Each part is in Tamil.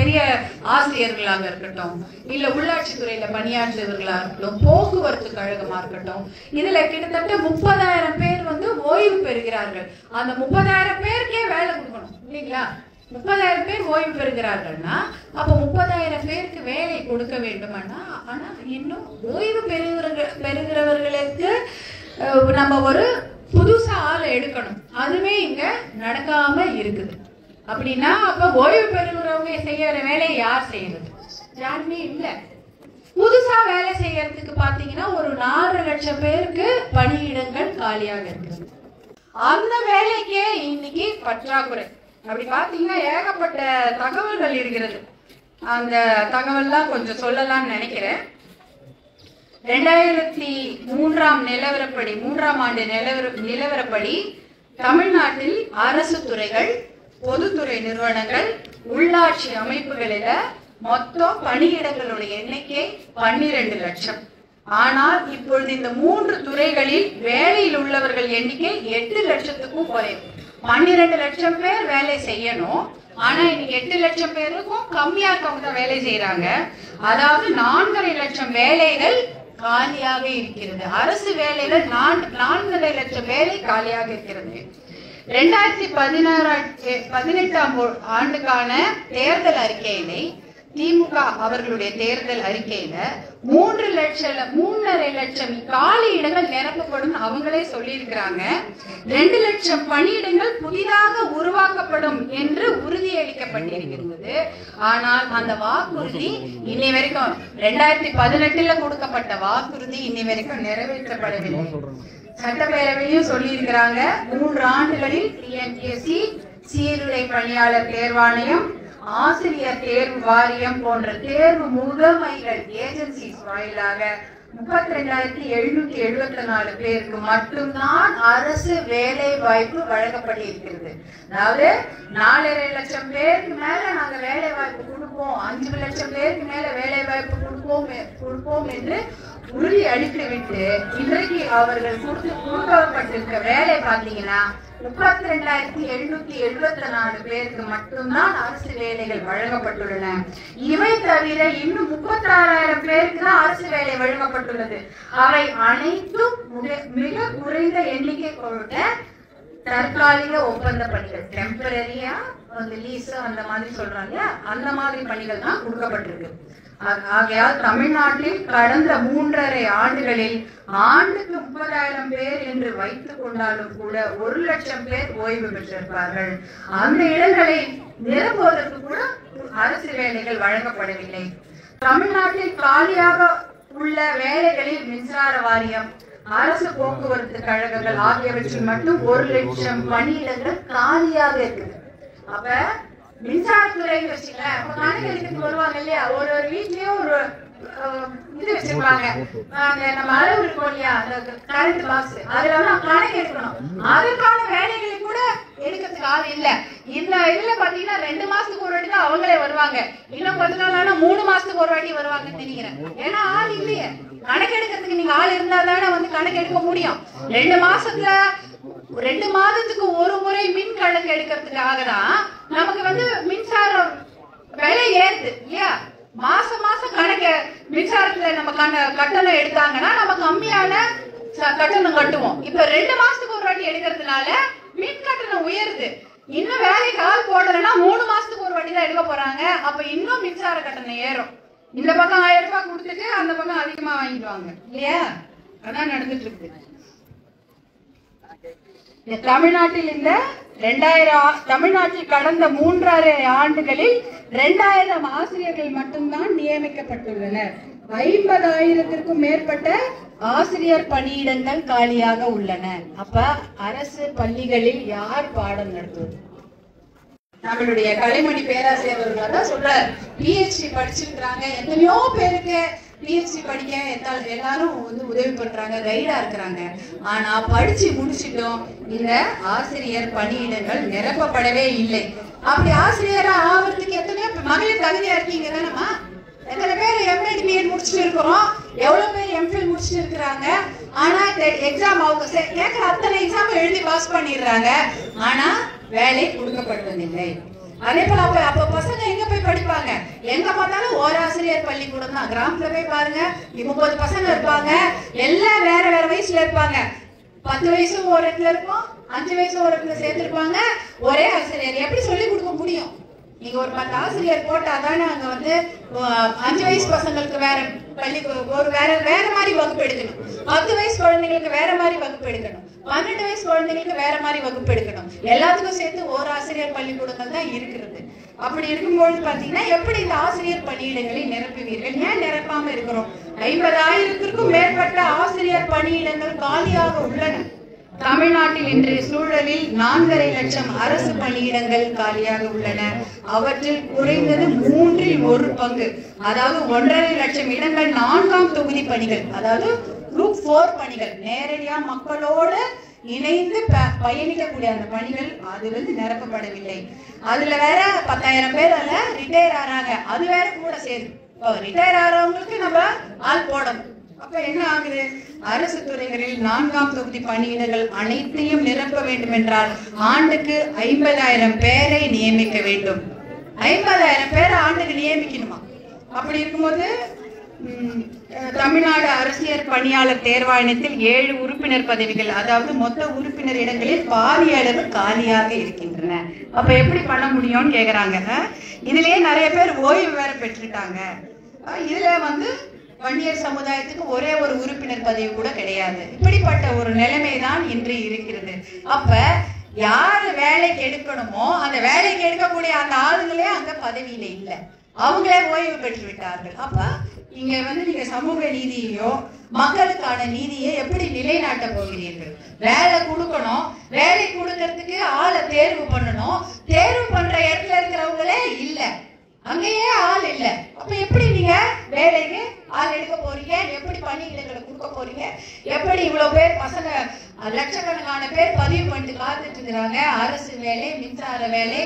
பெரிய ஆசிரியர்களாக இருக்கட்டும் இல்ல உள்ளாட்சி துறையில பணியாற்றுவர்களா இருக்கட்டும் போக்குவரத்து கழகமா இருக்கட்டும் இதுல கிட்டத்தட்ட முப்பதாயிரம் பேர் வந்து ஓய்வு பெறுகிறார்கள் அந்த முப்பதாயிரம் பேருக்கே வேலை கொடுக்கணும் இல்லைங்களா முப்பதாயிரம் பேர் ஓய்வு பெறுகிறார்கள்னா அப்ப முப்பதாயிரம் பேருக்கு வேலை கொடுக்க வேண்டுமானா ஆனா இன்னும் ஓய்வு பெறுகிறவர்கள் பெறுகிறவர்களுக்கு அஹ், நம்ம ஒரு புதுசா ஆளை எடுக்கணும் அதுவே இங்க நடக்காம இருக்குது அப்படின்னா அப்ப ஓய்வு பெறுகிறவங்க செய்யற வேலையை யார் செய்யறது யாருமே இல்ல புதுசா வேலை செய்யறதுக்கு பாத்தீங்கன்னா ஒரு நாலு லட்சம் பேருக்கு பணியிடங்கள் காலியாக இருக்குது அந்த வேலைக்கே இன்னைக்கு பற்றாக்குறை அப்படி பாத்தீங்கன்னா ஏகப்பட்ட தகவல்கள் இருக்கிறது அந்த தகவல்லாம் கொஞ்சம் சொல்லலாம்னு நினைக்கிறேன் ரெண்டாயிரத்தி மூன்றாம் நிலவரப்படி மூன்றாம் ஆண்டு நிலவர நிலவரப்படி தமிழ்நாட்டில் அரசு துறைகள் பொதுத்துறை நிறுவனங்கள் உள்ளாட்சி அமைப்புகளில மொத்தம் பணியிடங்களுடைய எண்ணிக்கை பன்னிரண்டு லட்சம் ஆனால் இப்பொழுது இந்த மூன்று துறைகளில் வேலையில் உள்ளவர்கள் எண்ணிக்கை எட்டு லட்சத்துக்கும் குறையும் பன்னிரண்டு லட்சம் பேர் வேலை செய்யணும் ஆனா இன்னைக்கு எட்டு லட்சம் பேருக்கும் கம்மியா இருக்கவங்க தான் வேலை செய்யறாங்க அதாவது நான்கரை லட்சம் வேலைகள் காலியாக இருக்கிறது அரசு வேலைகள் நான்கு நான்கரை லட்சம் வேலை காலியாக இருக்கிறது ரெண்டாயிரத்தி பதினாறாம் பதினெட்டாம் போ- ஆண்டுக்கான தேர்தல் அறிக்கையினை திமுக அவர்களுடைய தேர்தல் அறிக்கையில மூன்று லட்சம் மூன்றரை லட்சம் காலி இடங்கள் நிரப்பப்படும் அவங்களே சொல்லியிருக்கிறாங்க ரெண்டு லட்சம் பணியிடங்கள் புதிதாக உருவாக்கப்படும் என்று உறுதியளிக்கப்பட்டிருக்கிறது ஆனால் அந்த வாக்குறுதி இன்னை வரைக்கும் ரெண்டாயிரத்தி பதினெட்டுல கொடுக்கப்பட்ட வாக்குறுதி இன்னை வரைக்கும் நிறைவேற்றப்படவில்லை சட்டப்பேரவையும் சொல்லியிருக்கிறாங்க மூன்று ஆண்டுகளில் டிஎன்பிஎஸ்சி சீருடை பணியாளர் தேர்வாணையம் ஆசிரியர் தேர்வு வாரியம் போன்ற தேர்வு முகமைகள் ஏஜென்சிஸ் வாயிலாக முப்பத்தி ரெண்டாயிரத்தி எழுநூத்தி எழுபத்தி நாலு பேருக்கு மட்டும்தான் அரசு வேலை வாய்ப்பு வழங்கப்பட்டிருக்கிறது அதாவது நாலரை லட்சம் பேருக்கு மேல நாங்க வேலை வாய்ப்பு கொடுப்போம் அஞ்சு லட்சம் பேருக்கு மேல வேலை வாய்ப்பு கொடுப்போம் கொடுப்போம் என்று உறுதி அளித்து விட்டு இன்றைக்கு அவர்கள் கொடுத்து கொடுக்கப்பட்டிருக்க வேலை பாத்தீங்கன்னா முப்பத்தி ரெண்டாயிரத்தி எழுநூத்தி எழுபத்தி நாலு பேருக்கு மட்டும்தான் அரசு வேலைகள் வழங்கப்பட்டுள்ளன இவை தவிர இன்னும் முப்பத்தி ஆறாயிரம் பேருக்கு தான் அரசு வேலை வழங்கப்பட்டுள்ளது அவை அனைத்தும் மிக- மிக குறைந்த எண்ணிக்கை கொண்ட தற்காலிக ஒப்பந்த பணிகள் டெம்பரரியா அந்த லீஸ் அந்த மாதிரி சொல்றாங்க இல்லையா? அந்த மாதிரி பணிகள் தான் கொடுக்கப்பட்டிருக்கு ஆ- ஆகையால் தமிழ்நாட்டில் கடந்த மூன்றரை ஆண்டுகளில் ஆண்டுக்கு முப்பதாயிரம் பேர் என்று வைத்துக் கொண்டாலும் கூட ஒரு லட்சம் பேர் ஓய்வு பெற்றிருப்பார்கள் அந்த இடங்களை நிரப்புவதற்கு கூட அரசு வேலைகள் வழங்கப்படவில்லை தமிழ்நாட்டில் காலியாக உள்ள வேலைகளில் மின்சார வாரியம் அரசு போக்குவரத்து கழகங்கள் ஆகியவற்றில் மட்டும் ஒரு லட்சம் பணியிடங்கள் காலியாக இருக்குது அப்ப மின்சாரத்துறை வச்சுக்கல அப்ப கணக்கு எடுத்துட்டு வருவாங்க இல்லையா ஒரு ஒரு வீட்லயும் ஒரு அஹ், இது வச்சிருப்பாங்க அந்த நம்ம அளவு இருக்கும் இல்லையா அந்த கரண்ட் பாக்ஸ் அதுல வந்து கணக்கு எடுக்கணும் அதுக்கான வேலைகளை கூட எடுக்கிறதுக்கு ஆள் இல்ல இந்த இதுல பாத்தீங்கன்னா ரெண்டு மாசத்துக்கு ஒரு வாட்டி தான் அவங்களே வருவாங்க இன்னும் கொஞ்ச நாள் ஆனா மூணு மாசத்துக்கு ஒரு வாட்டி வருவாங்கன்னு நினைக்கிறேன் ஏன்னா ஆள் இல்லையே கணக்கு எடுக்கிறதுக்கு நீங்க ஆள் இருந்தா தானே வந்து கணக்கு எடுக்க முடியும் ரெண்டு மாசத்துல ரெண்டு மாதத்துக்கு ஒரு முறை மின் கணக்கு எடுக்கிறதுக்காக தான் நமக்கு வந்து மின்சாரம் விலை ஏறுது இல்லையா மாசம் மாசம் கணக்கு மின்சாரத்துல நம்ம கண- கட்டணம் எடுத்தாங்கன்னா நம்ம கம்மியான ச- கட்டணம் கட்டுவோம் இப்ப ரெண்டு மாசத்துக்கு ஒரு வாட்டி எடுக்கிறதுனால மின் கட்டணம் உயருது இன்னும் வேலைக்கு ஆள் போடலைன்னா மூணு மாசத்துக்கு ஒரு வாட்டி தான் எடுக்க போறாங்க அப்ப இன்னும் மின்சார கட்டணம் ஏறும் இந்த பக்கம் ஆயிரம் ரூபாய் கொடுத்துட்டு அந்த பக்கம் அதிகமா வாங்கிடுவாங்க இல்லையா அதான் நடந்துட்டு இருக்குது இந்த தமிழ்நாட்டில் இந்த ரெண்டாயிரம் ஆ- தமிழ்நாட்டில் கடந்த மூன்றரை ஆண்டுகளில் ரெண்டாயிரம் ஆசிரியர்கள் மட்டும்தான் நியமிக்கப்பட்டுள்ளனர் ஐம்பதாயிரத்திற்கும் மேற்பட்ட ஆசிரியர் பணியிடங்கள் காலியாக உள்ளன அப்ப அரசு பள்ளிகளில் யார் பாடம் நடத்துவது நம்மளுடைய கலைமணி பேராசிரியர் அவர்கள் தான் சொல்றார் பிஹெச்டி படிச்சிருக்கிறாங்க எத்தனையோ பேருக்கு பிஹெச்டி படிக்க எல்லா- எல்லாரும் வந்து உதவி பண்றாங்க கைடா இருக்கிறாங்க ஆனா படிச்சு முடிச்சிட்டோம் இந்த ஆசிரியர் பணியிடங்கள் நிரப்பப்படவே இல்லை அப்படி ஆசிரியரா ஆவறதுக்கு எத்தனையோ பே- மகளிர் தகுதியா இருக்கீங்க தானேம்மா எத்தனை பேர் எம்எட் பிஎட் முடிச்சுட்டு இருக்கிறோம் எவ்வளவு பேர் எம்ஃபில் முடிச்சுட்டு இருக்கிறாங்க ஆனா எக்ஸாம் அவங்க செ- கேட்கிற அத்தனை எக்ஸாம் எழுதி பாஸ் பண்ணிடுறாங்க ஆனா வேலை கொடுக்கப்படுவதில்லை அதே போல அப்ப அப்ப பசங்க எங்க போய் படிப்பாங்க ஆசிரியர் பள்ளிக்கூடம் தான் கிராமத்துல போய் பாருங்க முப்பது பசங்க இருப்பாங்க எல்லாம் வேற வேற வயசுல இருப்பாங்க பத்து வயசு ஒரு இடத்துல இருக்கும் அஞ்சு வயசு ஒரு இடத்துல சேர்த்திருப்பாங்க ஒரே ஆசிரியர் எப்படி சொல்லி கொடுக்க முடியும் நீங்க ஒரு பத்து ஆசிரியர் போட்டா தானே அங்க வந்து அஹ், அஞ்சு வயசு பசங்களுக்கு வேற பள்ளி ஒரு வேற வேற மாதிரி வகுப்பு எடுக்கணும் பத்து வயசு குழந்தைங்களுக்கு வேற மாதிரி வகுப்பு எடுக்கணும் பன்னெண்டு வயசு குழந்தைங்களுக்கு வேற மாதிரி வகுப்பு எடுக்கணும் எல்லாத்துக்கும் சேர்த்து ஒரு ஆசிரியர் பள்ளிக்கூடங்கள் தான் இருக்கிறது அப்படி இருக்கும்பொழுது பாத்தீங்கன்னா எப்படி இந்த ஆசிரியர் பணியிடங்களை நிரப்புவீர்கள் ஏன் நிரப்பாம இருக்கிறோம் ஐம்பதாயிரத்திற்கும் மேற்பட்ட ஆசிரியர் பணியிடங்கள் காலியாக உள்ளன தமிழ்நாட்டில் இன்றைய சூழலில் நான்கரை லட்சம் அரசு பணியிடங்கள் காலியாக உள்ளன அவற்றில் குறைந்தது மூன்றில் ஒரு பங்கு அதாவது ஒன்றரை லட்சம் இடங்கள் நான்காம் தொகுதி பணிகள் அதாவது குரூப் போர் பணிகள் நேரடியா மக்களோடு இணைந்து ப- பயணிக்கக்கூடிய அந்த பணிகள் அது வந்து நிரப்பப்படவில்லை அதுல வேற பத்தாயிரம் பேர் அதுல ரிட்டையர் ஆறாங்க அது வேற கூட சேரும் ரிட்டையர் ஆறவங்களுக்கு நம்ம ஆள் போடணும் அப்ப என்ன ஆகுது அரசு துறைகளில் நான்காம் தொகுதி பணியிடங்கள் அனைத்தையும் நிரப்ப வேண்டும் என்றால் ஆண்டுக்கு ஐம்பதாயிரம் பேரை நியமிக்க வேண்டும் ஐம்பதாயிரம் பேரை ஆண்டுக்கு நியமிக்கணுமா அப்படி இருக்கும்போது ம், அஹ், தமிழ்நாடு அரசியல் பணியாளர் தேர்வாணையத்தில் ஏழு உறுப்பினர் பதவிகள் அதாவது மொத்த உறுப்பினர் இடங்களில் பாதி அளவு காலியாக இருக்கின்றன அப்ப எப்படி பண்ண முடியும்னு கேக்குறாங்க அஹ், இதுலயே நிறைய பேர் ஓய்வு வேற பெற்றுட்டாங்க அஹ், இதுல வந்து வன்னியர் சமுதாயத்துக்கு ஒரே ஒரு உறுப்பினர் பதவி கூட கிடையாது இப்படிப்பட்ட ஒரு நிலைமை தான் இன்று இருக்கிறது அப்ப யாரு வேலைக்கு எடுக்கணுமோ அந்த வேலைக்கு எடுக்கக்கூடிய அந்த ஆளுங்களே அங்க பதவியில இல்ல அவங்களே ஓய்வு பெற்று விட்டார்கள் அப்ப இங்க வந்து நீங்க சமூக நீதியையோ மக்களுக்கான நீதியை எப்படி நிலைநாட்ட போகிறீர்கள் வேலை கொடுக்கணும் வேலை கொடுக்கறதுக்கு ஆளை தேர்வு பண்ணணும் தேர்வு பண்ற இடத்துல இருக்கிறவங்களே இல்ல அங்கேயே ஆள் இல்ல அப்ப எப்படி நீங்க வேலைக்கு ஆள் எடுக்க போறீங்க எப்படி பணியிடங்களை கொடுக்க போறீங்க எப்படி இவ்வளவு பேர் பசங்க அஹ், லட்சக்கணக்கான பேர் பதிவு பண்ணிட்டு காத்துட்டு இருக்கிறாங்க அரசு வேலை மின்சார வேலை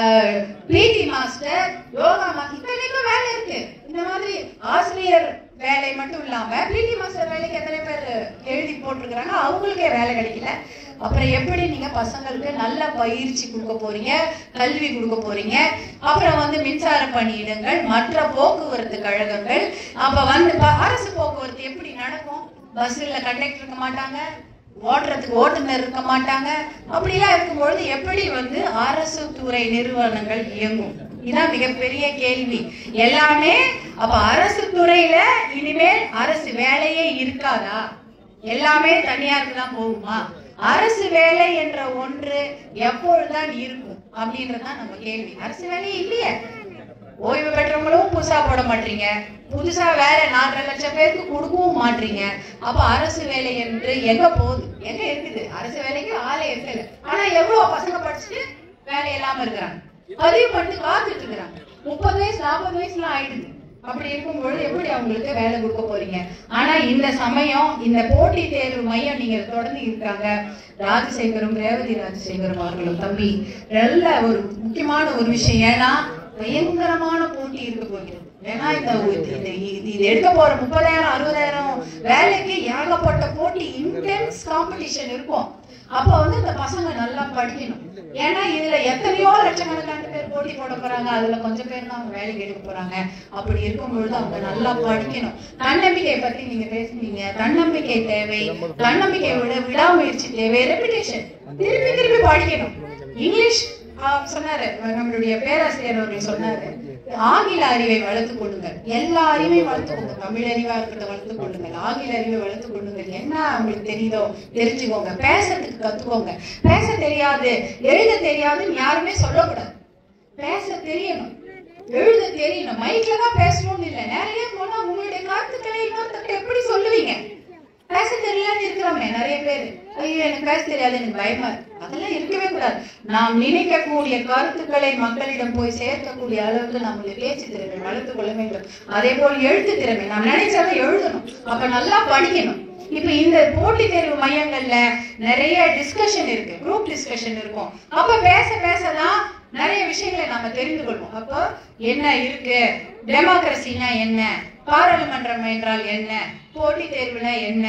பிடி மாஸ்டர் யோகா மாஸ்டர் இத்தனைக்கும் வேலை இருக்கு இந்த மாதிரி ஆசிரியர் வேலை மட்டும் இல்லாம பிடி மாஸ்டர் வேலைக்கு எத்தனை பேர் எழுதி போட்டிருக்கிறாங்க அவங்களுக்கே வேலை கிடைக்கல அப்புறம் எப்படி நீங்க பசங்களுக்கு நல்ல பயிற்சி கொடுக்க போறீங்க கல்வி கொடுக்க போறீங்க அப்புறம் வந்து மின்சார பணியிடங்கள் மற்ற போக்குவரத்து கழகங்கள் அப்ப வந்து ப- அரசு போக்குவரத்து எப்படி நடக்கும் பஸ்ல கண்டக்டர் இருக்க மாட்டாங்க ஓட்டுறதுக்கு ஓட்டுநர் இருக்க மாட்டாங்க அப்படிலாம் இருக்கும்பொழுது எப்படி வந்து அரசு துறை நிறுவனங்கள் இயங்கும் இதான் மிகப்பெரிய கேள்வி எல்லாமே அப்ப அரசு துறையில இனிமேல் அரசு வேலையே இருக்காதா எல்லாமே தனியாருக்கு தான் போகுமா அரசு வேலை என்ற ஒன்று எப்பொழுதுதான் இருக்கும் அப்படின்றதுதான் நம்ம கேள்வி அரசு வேலையே இல்லையே ஓய்வு பெற்றவங்களும் புதுசா போட மாட்டீங்க புதுசா வேலை நாலரை லட்சம் பேருக்கு கொடுக்கவும் மாட்டீங்க அப்ப அரசு வேலை என்று எங்க போகுது எங்க இருக்குது அரசு வேலைக்கு ஆளே இருக்கல ஆனா எவ்வளவு பசங்க படிச்சுட்டு வேலை இல்லாம இருக்கிறாங்க பதிவு பண்ணிட்டு காத்துட்டு இருக்கிறாங்க முப்பது வயசு நாற்பது வயசுலாம் ஆயிடுது அப்படி இருக்கும் பொழுது எப்படி அவங்களுக்கு வேலை கொடுக்க போறீங்க ஆனா இந்த சமயம் இந்த போட்டி தேர்வு மையம் நீங்க தொடர்ந்து இருக்காங்க ராஜசேகரும் ரேவதி ராஜசேகரும் அவர்களும் தம்பி நல்ல ஒரு முக்கியமான ஒரு விஷயம் ஏன்னா பயங்கரமான போட்டி இருக்க போகிறது ஏன்னா இந்த இது- இது இது- இது எடுக்க போற முப்பதாயிரம் அறுபதாயிரம் வேலைக்கு ஏகப்பட்ட போட்டி இன்டென்ஸ் காம்படிஷன் இருக்கும் அப்ப வந்து இந்த பசங்க நல்லா படிக்கணும் ஏன்னா இதுல எத்தனையோ லட்சக்கணக்கான பேர் போட்டி போட போறாங்க அதுல கொஞ்சம் பேர் தான் அவங்க வேலைக்கு எடுக்க போறாங்க அப்படி இருக்கும் பொழுது அவங்க நல்லா படிக்கணும் தன்னம்பிக்கை பத்தி நீங்க பேசுனீங்க தன்னம்பிக்கை தேவை தன்னம்பிக்கை விட விடாமுயற்சி தேவை ரெபிடேஷன் திருப்பி திருப்பி படிக்கணும் இங்கிலீஷ் ஆஹ், சொன்னாரு நம்மளுடைய பேராசிரியர் அவர்கள் சொன்னாரு ஆங்கில அறிவை வளர்த்துக் கொள்ளுங்கள் எல்லா அறிவையும் வளர்த்துக் கொள்ளுங்கள் தமிழ் அறிவா இருக்கட்டும் வளர்த்துக் கொள்ளுங்கள் ஆங்கில அறிவை வளர்த்துக் கொள்ளுங்கள் என்ன உங்களுக்கு தெரியுதோ தெரிஞ்சுக்கோங்க பேசுறதுக்கு கத்துக்கோங்க பேச தெரியாது எழுத தெரியாதுன்னு யாருமே சொல்லக்கூடாது பேச தெரியணும் எழுத தெரியணும் மைக்ல தான் பேசணும்னு இல்லை நிறைய போனா உங்களுடைய கருத்துக்களை இன்னொருத்தருக்கு எப்படி சொல்லுவீங்க பேச தெரியலன்னு இருக்கிறோமே நிறைய பேர் ஐயோ எனக்கு பேச தெரியாது எனக்கு பயமா இருக்கு அதெல்லாம் இருக்கவே கூடாது நாம் நினைக்கக்கூடிய கருத்துக்களை மக்களிடம் போய் சேர்க்கக்கூடிய அளவுக்கு நம்முடைய பேச்சு திறமை வளர்த்துக் கொள்ள வேண்டும் அதே போல் எழுத்து திறமை நாம் நினைச்சாலே எழுதணும் அப்ப நல்லா படிக்கணும் இப்ப இந்த போட்டித் தேர்வு மையங்கள்ல நிறைய டிஸ்கஷன் இருக்கு குரூப் டிஸ்கஷன் இருக்கும் அப்ப பேச பேசதான் நிறைய விஷயங்களை நாம தெரிந்து கொள்வோம் அப்போ என்ன இருக்கு டெமோக்ரஸினா என்ன பாராளுமன்றம் என்றால் என்ன போட்டித் தேர்வுனா என்ன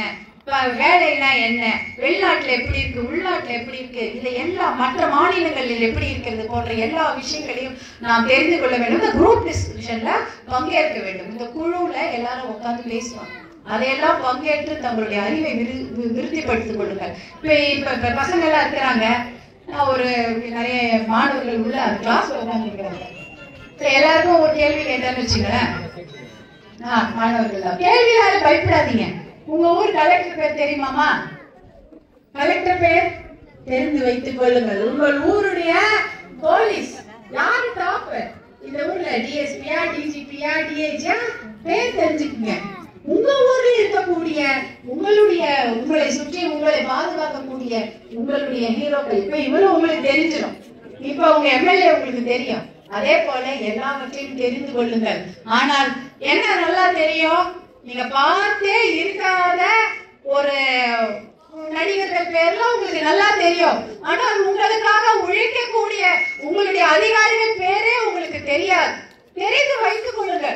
ப- வேலைனா என்ன வெளிநாட்டுல எப்படி இருக்கு உள்நாட்டுல எப்படி இருக்கு இது எல்லாம் மற்ற மாநிலங்களில் எப்படி இருக்கிறது போன்ற எல்லா விஷயங்களையும் நாம் தெரிந்து கொள்ள வேண்டும் இந்த குரூப் டிஸ்கஷன்ல பங்கேற்க வேண்டும் இந்த குழுவுல எல்லாரும் உட்கார்ந்து பேசுவாங்க அதையெல்லாம் பங்கேற்று தங்களுடைய அறிவை விரு- வி- விருத்திப்படுத்திக் கொள்ளுங்கள் இப்ப இப்ப இப்ப பசங்க எல்லாம் இருக்கிறாங்க நான் ஒரு நிறைய மாணவர்கள் உள்ள கிளாஸ்ல உட்காந்துருக்கிறாங்க சரி எல்லாருக்கும் ஒரு கேள்வி கேட்டேன்னு வச்சுங்களேன் ஆ, மாணவர்கள் தான். கேள்வியால பயப்படாதீங்க உங்க ஊர் கலெக்டர் பேர் தெரியுமாமா கலெக்டர் பேர் தெரிந்து வைத்துக் கொள்ளுங்கள் உங்கள் ஊருடைய போலீஸ் யாரு டாப் இந்த ஊர்ல டிஎஸ்பியா டிஜிபியா டிஐஜியா பேர் தெரிஞ்சுக்குங்க உங்க ஊர்ல இருக்கக்கூடிய உங்களுடைய உங்களை சுற்றி உங்களை பாதுகாக்கக்கூடிய உங்களுடைய ஹீரோக்கள் இப்ப இவ்வளவு உங்களுக்கு தெரிஞ்சிடும் இப்ப உங்க எம்எல்ஏ உங்களுக்கு தெரியும் அதே போல எல்லாவற்றையும் தெரிந்து கொள்ளுங்கள் ஆனால் என்ன நல்லா தெரியும் நீங்க பார்த்தே இருக்காத ஒரு நடிகர்கள் பேர்லாம் உங்களுக்கு நல்லா தெரியும் ஆனால் உங்களுக்காக உழைக்கக்கூடிய உங்களுடைய அதிகாரிகள் பேரே உங்களுக்கு தெரியாது தெரிந்து வைத்துக் கொள்ளுங்கள்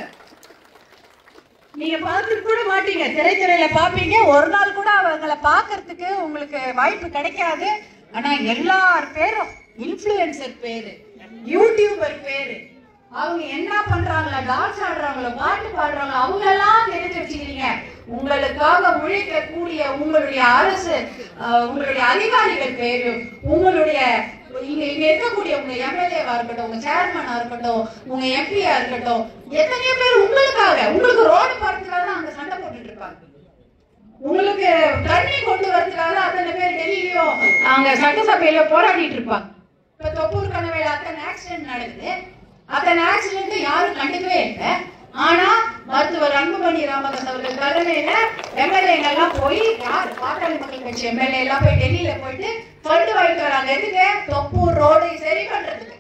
நீங்க பார்த்து கூட மாட்டீங்க திரைத்துறையில பாப்பீங்க ஒரு நாள் கூட அவங்களை பார்க்கிறதுக்கு உங்களுக்கு வாய்ப்பு கிடைக்காது ஆனா எல்லார் பேரும் இன்ஃப்ளூயன்சர் பேரு யூடியூபர் பேரு அவங்க என்ன பண்றாங்களா டான்ஸ் ஆடுறாங்களோ பாட்டு பாடுறாங்களோ அவங்க எல்லாம் தெரிஞ்சு வச்சுக்கிறீங்க உங்களுக்காக உழைக்கக்கூடிய உங்களுடைய அரசு அஹ், உங்களுடைய அதிகாரிகள் பேரும் உங்களுடைய இங்க இங்க இருக்கக்கூடிய உங்க எம்எல்ஏவா இருக்கட்டும் உங்க சேர்மனா இருக்கட்டும் உங்க எம்பியா இருக்கட்டும் எத்தனையோ பேர் உங்களுக்காக உங்களுக்கு ரோடு போறதுக்காக தான் அங்க சண்டை போட்டுட்டு இருப்பாங்க உங்களுக்கு தண்ணி கொண்டு வரதுக்காக அத்தனை பேர் டெல்லியிலயும் அங்க சட்டசபையில போராடிட்டு இருப்பாங்க இப்ப தொப்பூர் கனவேல அத்தனை ஆக்சிடென்ட் நடக்குது அத்தனை ஆக்சிடென்ட் யாரும் கண்டுக்கவே இல்லை ஆனா மருத்துவர் அன்புமணி ராமதாஸ் அவர்கள் தலைமையில எம்எல்ஏ எல்லாம் போய் யார் பாட்டாளி மக்கள் கட்சி எம்எல்ஏ எல்லாம் போய் டெல்லியில போயிட்டு ஃபண்டு வாங்கிட்டு வராங்க எதுக்கு தொப்பூர் ரோடு சரி பண்றதுக்கு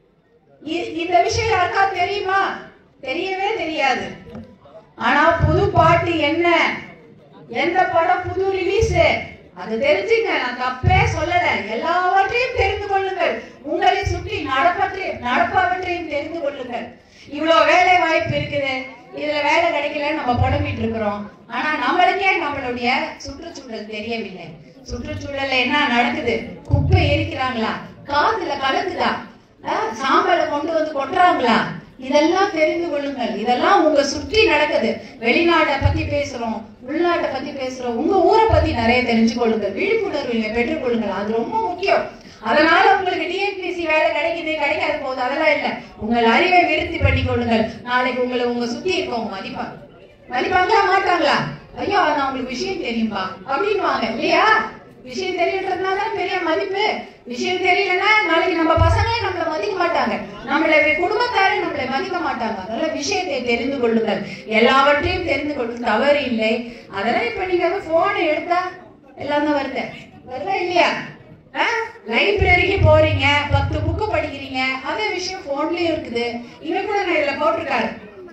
இ- இந்த விஷயம் யாருக்கா தெரியுமா தெரியவே தெரியாது ஆனா புது பாட்டு என்ன எந்த படம் புது ரிலீஸ் அது தெரிஞ்சுங்க நான் தப்பே சொல்லல எல்லாவற்றையும் தெரிந்து கொள்ளுங்கள் உங்களை சுற்றி நடப்பற்றை நடப்பவற்றையும் தெரிந்து கொள்ளுங்கள் இவ்வளவு வேலை வாய்ப்பு இருக்குது இதுல வேலை கிடைக்கல நம்ம புலம்பிட்டு இருக்கிறோம் ஆனா நம்மளுக்கே நம்மளுடைய சுற்றுச்சூழல் தெரியவில்லை சுற்றுச்சூழல்ல என்ன நடக்குது குப்பை எரிக்கிறாங்களா காத்துல கலக்குதா அஹ், சாம்பலை கொண்டு வந்து கொட்டுறாங்களா இதெல்லாம் தெரிந்து கொள்ளுங்கள் இதெல்லாம் உங்க சுற்றி நடக்குது வெளிநாட்டை பத்தி பேசுறோம் உள்நாட்டை பத்தி பேசுறோம் உங்க ஊரை பத்தி நிறைய தெரிஞ்சு கொள்ளுங்கள் விழிப்புணர்வு நீங்க பெற்றுக்கொள்ளுங்கள் அது ரொம்ப முக்கியம் அதனால உங்களுக்கு டிஎன்பிசி வேலை கிடைக்குது கிடைக்காத போகுது அதெல்லாம் இல்ல உங்கள் அறிவை விருத்தி பண்ணி கொள்ளுங்கள் நாளைக்கு உங்களை உங்க சுத்தி இருக்கவங்க மதிப்பாங்க மதிப்பாங்களா மாட்டாங்களா ஐயோ நான் உங்களுக்கு விஷயம் தெரியும்பா அப்படின்வாங்க இல்லையா விஷயம் தெரியன்றதுனால தான் பெரிய மதிப்பு விஷயம் தெரியலன்னா நாளைக்கு நம்ம பசங்களே நம்மள மதிக்க மாட்டாங்க நம்மள குடும்பத்தாரே நம்மளை மதிக்க மாட்டாங்க அதனால விஷயத்தை தெரிந்து கொள்ளுங்கள் எல்லாவற்றையும் தெரிந்து கொள்ளுங்கள் தவறு இல்லை அதெல்லாம் இப்ப நீங்க போனை எடுத்தா எல்லாம் தான் வருது வருதா இல்லையா லைப்ரரிக்கு போறீங்க பத்து புக்கு படிக்கிறீங்க அதே விஷயம் போன்லயும் இருக்குது இங்க கூட நான் இதுல போட்டிருக்காரு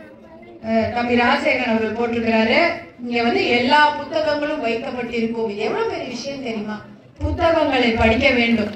அஹ் தம்பி ராஜசேகரன் அவர்கள் போட்டிருக்கிறாரு இங்க வந்து எல்லா புத்தகங்களும் வைக்கப்பட்டிருக்கும் இது எவ்வளவு பெரிய விஷயம் தெரியுமா புத்தகங்களை படிக்க வேண்டும்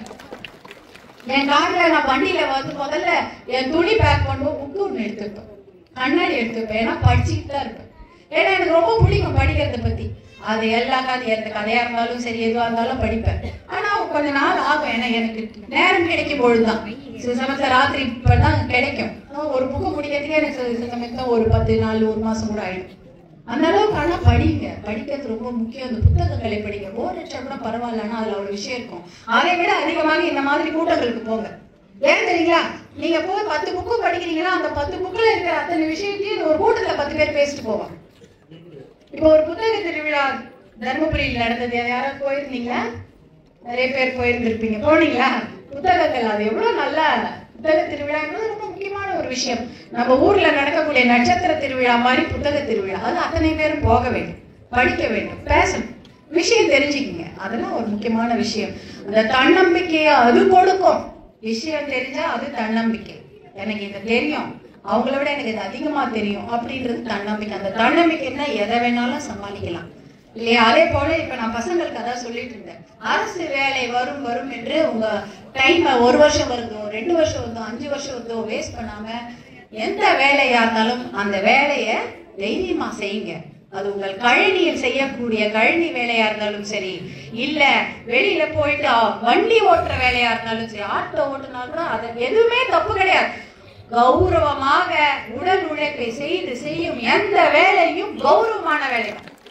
என் கார்ல நான் வண்டியில வந்து முதல்ல என் துணி பேக் பண்ணுவோம் புக்கு ஒன்று எடுத்துப்பேன் கண்ணாடி எடுத்துப்பேன் ஏன்னா படிச்சுக்கிட்டு தான் இருப்பேன் ஏன்னா எனக்கு ரொம்ப பிடிக்கும் படிக்கிறத பத்தி அது எல்லா கதை எந்த கதையா இருந்தாலும் சரி எதுவா இருந்தாலும் படிப்பேன் ஆனா கொஞ்ச நாள் ஆகும் ஏன்னா எனக்கு நேரம் கிடைக்கும் பொழுதுதான் சில சமயத்துல ராத்திரி இப்பதான் கிடைக்கும் ஆனா ஒரு புக்கு முடிக்கிறதுக்கே எனக்கு சில சில சமயத்துல ஒரு பத்து நாள் ஒரு மாசம் கூட ஆயிடும் அந்த அளவுக்கு ஆனா படிங்க படிக்கிறது ரொம்ப முக்கியம் அந்த புத்தகங்களை படிங்க போர் அடிச்சா கூட பரவாயில்ல ஆனா அதுல ஒரு விஷயம் இருக்கும் அதை விட அதிகமாக இந்த மாதிரி கூட்டங்களுக்கு போங்க ஏன் தெரியுங்களா நீங்க போய் பத்து புக்கு படிக்கிறீங்கன்னா அந்த பத்து புக்குல இருக்கிற அத்தனை விஷயத்தையும் இந்த ஒரு கூட்டத்துல பத்து பேர் பேசிட்டு போவாங்க இப்போ ஒரு புத்தக திருவிழா தர்மபுரியில் நடந்தது யாராவது போயிருந்தீங்களா நிறைய பேர் போயிருந்திருப்பீங்க போனீங்களா புத்தகங்கள் அது எவ்வளவு நல்லா புத்தக திருவிழாங்கிறது ரொம்ப முக்கியமான ஒரு விஷயம் நம்ம ஊர்ல நடக்கக்கூடிய நட்சத்திர திருவிழா மாதிரி புத்தக திருவிழா அது அத்தனை பேரும் போக வேண்டும் படிக்க வேண்டும் பேசணும் விஷயம் தெரிஞ்சுக்கங்க அதெல்லாம் ஒரு முக்கியமான விஷயம் அந்த தன்னம்பிக்கையை அது கொடுக்கும் விஷயம் தெரிஞ்சா அது தன்னம்பிக்கை எனக்கு இது தெரியும் அவங்கள விட எனக்கு இது அதிகமா தெரியும் அப்படின்றது தன்னம்பிக்கை அந்த தன்னம்பிக்கைன்னா எதை வேணாலும் சமாளிக்கலாம் இல்லையா அதே போல இப்ப நான் பசங்களுக்கு அதான் சொல்லிட்டு இருந்தேன் அரசு வேலை வரும் வரும் என்று உங்க டைம் ஒரு வருஷம் வருதோ ரெண்டு வருஷம் வருதோ அஞ்சு வருஷம் வருதோ வேஸ்ட் பண்ணாம எந்த வேலையா இருந்தாலும் அந்த வேலையை தைரியமா செய்யுங்க அது உங்கள் கழனியில் செய்யக்கூடிய கழனி வேலையா இருந்தாலும் சரி இல்ல வெளியில போயிட்டு ஆ, வண்டி ஓட்டுற வேலையா இருந்தாலும் சரி ஆட்டோ ஓட்டுனா கூட அது எதுவுமே தப்பு கிடையாது கௌரவமாக உடல் உழைப்பை செய்து செய்யும் எந்த வேலையும் கௌரவமான வேலை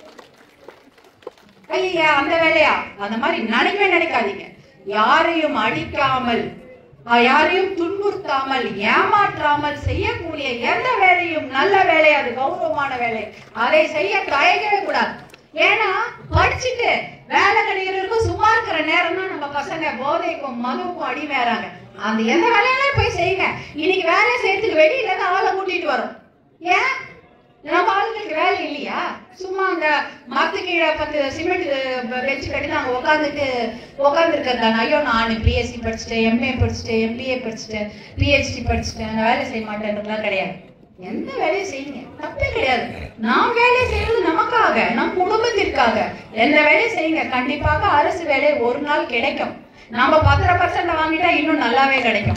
ஐயா அந்த வேலையா அந்த மாதிரி நினைக்கவே நினைக்காதீங்க யாரையும் அடிக்காமல் அஹ், யாரையும் துன்புறுத்தாமல் ஏமாற்றாமல் செய்யக்கூடிய எந்த வேலையும் நல்ல வேலை அது கௌரவமான வேலை அதை செய்ய தயங்கவே கூடாது ஏன்னா படிச்சுட்டு வேலை கிடைக்கிறதுக்கும் சும்மா இருக்கிற நேரம் தான் நம்ம பசங்க போதைக்கும் மதுவுக்கும் அடிமையாறாங்க அந்த எந்த வேலையாலும் போய் செய்யுங்க இன்னைக்கு வேலை செய்யறதுக்கு வெளியில இருந்து ஆளை கூட்டிட்டு வரோம் ஏன் நம்ம ஆளுங்களுக்கு வேலை இல்லையா சும்மா அந்த மரத்து கீழே பத்து சிமெண்ட் வச்சு கட்டி நாங்க உட்காந்துட்டு உட்காந்து இருக்கிறதாங்க ஐயோ நான் பிஎஸ்சி படிச்சுட்டேன் எம்ஏ படிச்சுட்டேன் எம்பிஏ படிச்சுட்டேன் பிஹெச்டி படிச்சுட்டேன் நான் வேலை செய்ய மாட்டேன்றதுலாம் கிடையாது எந்த வேலையும் செய்யுங்க தப்பே கிடையாது நாம் வேலை செய்யறது நமக்காக நம் குடும்பத்திற்காக எந்த வேலையும் செய்யுங்க கண்டிப்பாக அரசு வேலை ஒரு நாள் கிடைக்கும் நம்ம பத்தரை பர்சன்ட் வாங்கிட்டா இன்னும் நல்லாவே கிடைக்கும்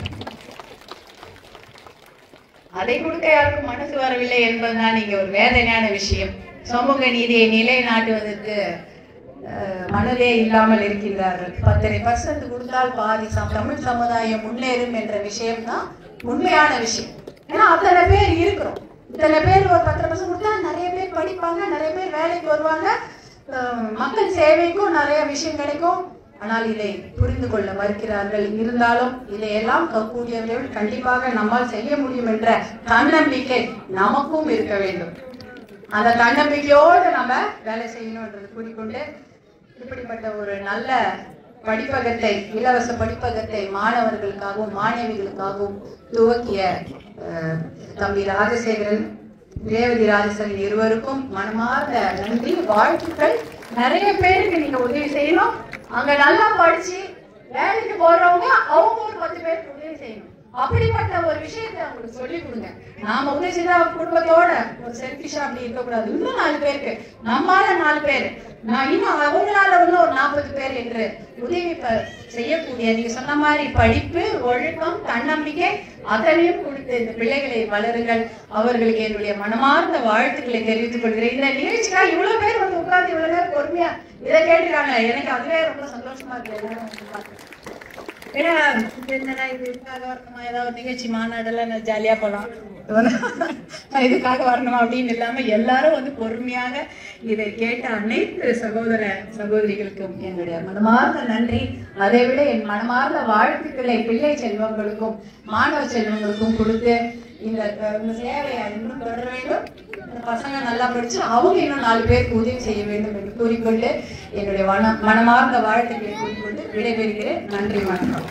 அதை கொடுக்க யாருக்கும் மனசு வரவில்லை என்பதுதான் இங்க ஒரு வேதனையான விஷயம் சமூக நீதியை நிலைநாட்டுவதற்கு அஹ், மனதே இல்லாமல் இருக்கின்றார்கள் பத்தரை பர்சன்ட் கொடுத்தால் பாதி சம் தமிழ் சமுதாயம் முன்னேறும் என்ற விஷயம் தான் உண்மையான விஷயம் ஏன்னா அத்தனை பேர் இருக்கிறோம் இத்தனை பேர் ஒரு பத்தரை பர்சன்ட் கொடுத்தா நிறைய பேர் படிப்பாங்க நிறைய பேர் வேலைக்கு வருவாங்க அஹ், மக்கள் சேவைக்கும் நிறைய விஷயம் கிடைக்கும் ஆனால் இதை புரிந்து கொள்ள மறுக்கிறார்கள் இருந்தாலும் இதையெல்லாம் கற்கக்கூடியவர்கள் கண்டிப்பாக நம்மால் செய்ய முடியும் என்ற தன்னம்பிக்கை நமக்கும் இருக்க வேண்டும் அந்த தன்னம்பிக்கையோடு நம்ம வேலை செய்யணும்ன்றது கூறிக்கொண்டு இப்படிப்பட்ட ஒரு நல்ல படிப்பகத்தை இலவச படிப்பகத்தை மாணவர்களுக்காகவும் மாணவிகளுக்காகவும் துவக்கிய அஹ், தம்பி ராஜசேகரன் ரேவதி ராஜசேகரன் இருவருக்கும் மனமார்ந்த நன்றி வாழ்த்துக்கள் நிறைய பேருக்கு நீங்க உதவி செய்யணும் அங்க நல்லா படிச்சு வேலைக்கு போறவங்க அவங்க ஒரு பத்து பேருக்கு உதவி செய்யணும் அப்படிப்பட்ட ஒரு விஷயத்தை அவங்களுக்கு சொல்லி கொடுங்க நாம உதவி செய்தா குடும்பத்தோட ஒரு செல்பிஷா அப்படி இருக்கக்கூடாது இன்னும் நாலு பேருக்கு நம்மால நாலு பேர் நான் இன்னும் அவங்களால இன்னும் ஒரு நாற்பது பேர் என்று உதவி ப- செய்யக்கூடிய நீங்க சொன்ன மாதிரி படிப்பு ஒழுக்கம் தன்னம்பிக்கை அதனையும் கொடுத்து இந்த பிள்ளைகளை வளருங்கள் அவர்களுக்கு என்னுடைய மனமார்ந்த வாழ்த்துக்களை தெரிவித்துக் கொள்கிறேன் இந்த நிகழ்ச்சிக்காக இவ்வளவு பேர் வந்து உட்கார்ந்து இவ்வளவு நேரம் பொறுமையா இதை கேட்டுருக்காங்க எனக்கு அதுவே ரொம்ப சந்தோஷமா இருக்கு எல்லாரும் வந்து பார்த்து. ஏன்னா இது என்னடா இது இதுக்காக வரணுமா ஏதாவது ஒரு நிகழ்ச்சி மாநாடெல்லாம் நான் ஜாலியா போலாம் இதுக்காக வரணுமா அப்படின்னு இல்லாம எல்லாரும் வந்து பொறுமையாக இதை கேட்ட அனைத்து சகோதர சகோதரிகளுக்கும் என்னுடைய மனமார்ந்த நன்றி அதை விட என் மனமார்ந்த வாழ்த்துக்களை பிள்ளை செல்வங்களுக்கும் மாணவ செல்வங்களுக்கும் கொடுத்து இந்த அஹ், இந்த சேவையை இன்னும் தொடர வேண்டும் இந்த பசங்க நல்லா படிச்சு அவங்க இன்னும் நாலு பேருக்கு உதவி செய்ய வேண்டும் என்று கூறிக்கொண்டு என்னுடைய மன மனமார்ந்த வாழ்த்துக்களை கூறிக்கொண்டு விடைபெறுகிறேன் நன்றி வணக்கம்